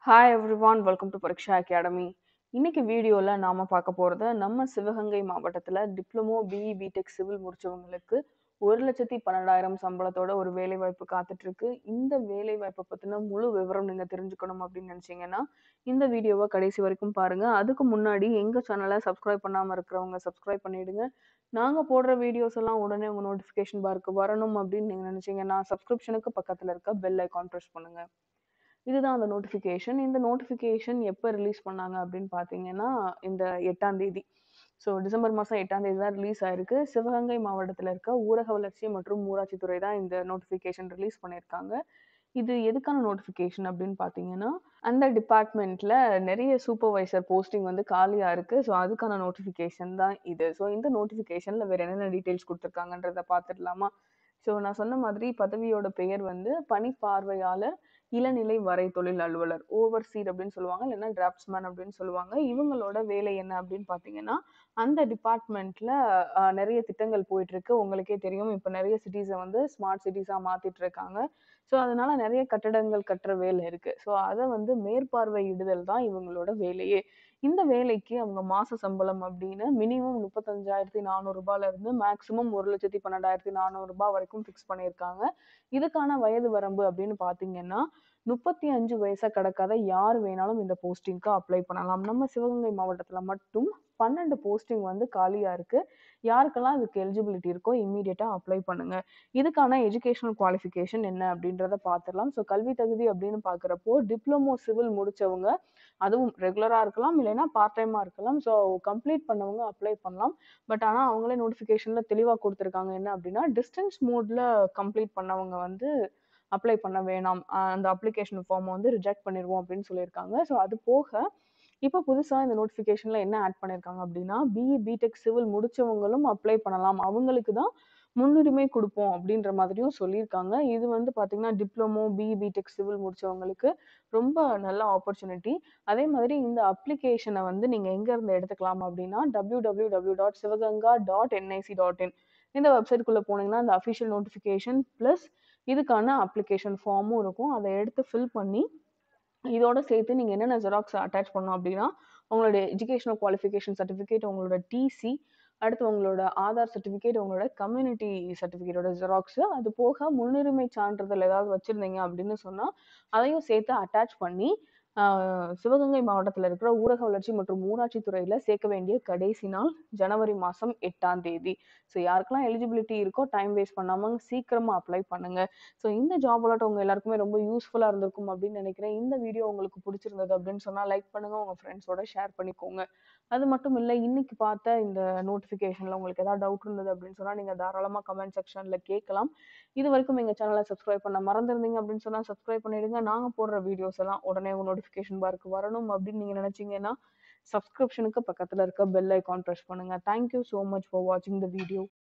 hi everyone welcome to Pariksha academy இன்னைக்கு வீடியோல நாம பார்க்க போறது நம்ம சிவகங்கை மாவட்டத்துல டிப்ளமோ பிஇ பிடெக் சிவில் முடிச்சவங்களுக்கு ஒரு லட்சத்தி பன்னெண்டாயிரம் சம்பளத்தோட ஒரு வேலை வாய்ப்பு காத்துட்டு இருக்கு இந்த வேலை வாய்ப்பை பத்தின முழு விவரம் நீங்க தெரிஞ்சுக்கணும் அப்படின்னு நினைச்சீங்கன்னா இந்த வீடியோவை கடைசி வரைக்கும் பாருங்க அதுக்கு முன்னாடி எங்க சேனலை சப்ஸ்கிரைப் பண்ணாம இருக்கிறவங்க சப்ஸ்கிரைப் பண்ணிடுங்க நாங்க போடுற வீடியோஸ் எல்லாம் உடனே உங்க நோட்டிபிகேஷன் பார்க்கு வரணும் அப்படின்னு நீங்க நினைச்சீங்கன்னா சப்ஸ்கிரிப்ஷனுக்கு பக்கத்துல இருக்க பெல் ஐகான் ப்ரெஸ் பண்ணுங்க இதுதான் அந்த நோட்டிஃபிகேஷன் இந்த நோட்டிஃபிகேஷன் எப்போ ரிலீஸ் பண்ணாங்க அப்படின்னு பார்த்தீங்கன்னா இந்த எட்டாம் தேதி ஸோ டிசம்பர் மாதம் எட்டாம் தேதி தான் ரிலீஸ் ஆயிருக்கு சிவகங்கை மாவட்டத்தில் இருக்க ஊரக வளர்ச்சி மற்றும் ஊராட்சித்துறை தான் இந்த நோட்டிஃபிகேஷன் ரிலீஸ் பண்ணியிருக்காங்க இது எதுக்கான நோட்டிஃபிகேஷன் அப்படின்னு பார்த்தீங்கன்னா அந்த டிபார்ட்மெண்ட்ல நிறைய சூப்பர்வைசர் போஸ்டிங் வந்து காலியா இருக்கு ஸோ அதுக்கான நோட்டிஃபிகேஷன் தான் இது ஸோ இந்த நோட்டிஃபிகேஷன்ல வேற என்னென்ன டீட்டெயில்ஸ் கொடுத்துருக்காங்கன்றத பார்த்துடலாமா ஸோ நான் சொன்ன மாதிரி பதவியோட பெயர் வந்து பணி பார்வையாளர் இளநிலை வரை தொழில் அலுவலர் ஓவர்சீர் அப்படின்னு சொல்லுவாங்க இல்லைன்னா டிராப்ட்ஸ்மேன் அப்படின்னு சொல்லுவாங்க இவங்களோட வேலை என்ன அப்படின்னு பார்த்தீங்கன்னா அந்த டிபார்ட்மெண்ட்ல நிறைய திட்டங்கள் போயிட்டு இருக்கு உங்களுக்கே தெரியும் இப்போ நிறைய சிட்டிஸை வந்து ஸ்மார்ட் சிட்டிஸா மாத்திட்டு இருக்காங்க ஸோ அதனால நிறைய கட்டடங்கள் கட்டுற வேலை இருக்கு ஸோ அதை வந்து மேற்பார்வையிடுதல் தான் இவங்களோட வேலையே இந்த வேலைக்கு அவங்க மாச சம்பளம் அப்படின்னு மினிமம் முப்பத்தஞ்சாயிரத்தி நானூறு ரூபாயில இருந்து மேக்சிமம் ஒரு லட்சத்தி பன்னெண்டாயிரத்தி நானூறு ரூபாய் வரைக்கும் ஃபிக்ஸ் பண்ணியிருக்காங்க இதுக்கான வயது வரம்பு அப்படின்னு பாத்தீங்கன்னா முப்பத்தி அஞ்சு வயசை கடக்காத யார் வேணாலும் இந்த போஸ்டிங்க்கு அப்ளை பண்ணலாம் நம்ம சிவகங்கை மாவட்டத்துல மட்டும் பன்னெண்டு போஸ்டிங் வந்து காலியா இருக்கு யாருக்கெல்லாம் இதுக்கு எலிஜிபிலிட்டி இருக்கோ இம்மீடியட்டா அப்ளை பண்ணுங்க இதுக்கான எஜுகேஷனல் குவாலிஃபிகேஷன் என்ன அப்படின்றத பார்த்துடலாம் ஸோ கல்வி தகுதி அப்படின்னு பாக்குறப்போ டிப்ளமோ சிவில் முடிச்சவங்க அதுவும் ரெகுலரா இருக்கலாம் இல்லைன்னா பார்ட் டைமா இருக்கலாம் ஸோ கம்ப்ளீட் பண்ணவங்க அப்ளை பண்ணலாம் பட் ஆனா அவங்களே நோட்டிஃபிகேஷன்ல தெளிவா கொடுத்துருக்காங்க என்ன அப்படின்னா டிஸ்டன்ஸ் மோட்ல கம்ப்ளீட் பண்ணவங்க வந்து அப்ளை பண்ண வேணாம் அந்த அப்ளிகேஷன் ஃபார்மை வந்து ரிஜெக்ட் பண்ணிடுவோம் அப்படின்னு சொல்லியிருக்காங்க ஸோ அது போக இப்போ புதுசாக இந்த நோட்டிஃபிகேஷனில் என்ன ஆட் பண்ணியிருக்காங்க அப்படின்னா பிஇ பிடெக் சிவில் முடிச்சவங்களும் அப்ளை பண்ணலாம் அவங்களுக்கு தான் முன்னுரிமை கொடுப்போம் அப்படின்ற மாதிரியும் சொல்லியிருக்காங்க இது வந்து பார்த்தீங்கன்னா டிப்ளமோ பிஇ பிடெக் சிவில் முடிச்சவங்களுக்கு ரொம்ப நல்ல ஆப்பர்ச்சுனிட்டி அதே மாதிரி இந்த அப்ளிகேஷனை வந்து நீங்கள் எங்கேருந்து எடுத்துக்கலாம் அப்படின்னா W W W dot Sivaganga dot NIC dot in இந்த வெப்சைட்குள்ளே போனீங்கன்னா அந்த அஃபிஷியல் நோட்டிஃபிகேஷன் ப்ளஸ் இதுக்கான அப்ளிகேஷன் ஃபார்மும் இருக்கும் அதை எடுத்து ஃபில் பண்ணி இதோட சேர்த்து நீங்கள் என்னென்ன ஜெராக்ஸ் அட்டாச் பண்ணணும் அப்படின்னா உங்களோட எஜுகேஷனல் குவாலிஃபிகேஷன் சர்டிஃபிகேட் உங்களோட டிசி அடுத்து உங்களோட ஆதார் சர்டிஃபிகேட் உங்களோட கம்யூனிட்டி சர்டிஃபிகேட்டோட ஜெராக்ஸ் அது போக முன்னுரிமை சான்றிதழ் ஏதாவது வச்சுருந்தீங்க அப்படின்னு சொன்னால் அதையும் சேர்த்து அட்டாச் பண்ணி சிவகங்கை மாவட்டத்தில் இருக்கிற ஊரக வளர்ச்சி மற்றும் ஊராட்சி துறையில் சேர்க்க வேண்டிய கடைசி நாள் ஜனவரி மாதம் எட்டாம் தேதி ஸோ யாருக்கெல்லாம் எலிஜிபிலிட்டி இருக்கோ டைம் வேஸ்ட் பண்ணாமல் சீக்கிரமாக அப்ளை பண்ணுங்க ஸோ இந்த ஜாப் அலாட் உங்கள் எல்லாருக்குமே ரொம்ப யூஸ்ஃபுல்லாக இருந்திருக்கும் அப்படின்னு நினைக்கிறேன் இந்த வீடியோ உங்களுக்கு பிடிச்சிருந்தது அப்படின்னு சொன்னால் லைக் பண்ணுங்க உங்கள் ஃப்ரெண்ட்ஸோட ஷேர் பண்ணிக்கோங்க அது மட்டும் இல்லை இன்னைக்கு பார்த்த இந்த நோட்டிஃபிகேஷனில் உங்களுக்கு ஏதாவது டவுட் இருந்தது அப்படின்னு சொன்னால் நீங்கள் தாராளமாக கமெண்ட் செக்ஷனில் கேட்கலாம் இது வரைக்கும் எங்கள் சேனலை சப்ஸ்கிரைப் பண்ண மறந்துருந்தீங்க அப்படின்னு சொன்னால் சப்ஸ்கிரைப் பண்ணிடுங்க நாங்கள் போடுற வீடியோஸ் எல்லாம் உடனே உங்கள் நோட்டிஃபிகேஷன் பார்க்கு வரணும் அப்படின்னு நீங்கள் நினச்சிங்கன்னா சப்ஸ்கிரிப்ஷனுக்கு பக்கத்தில் இருக்க பெல் ஐக்கான் ப்ரெஸ் பண்ணுங்கள் தேங்க்யூ ஸோ மச் ஃபார் வாட்சிங் த வீடியோ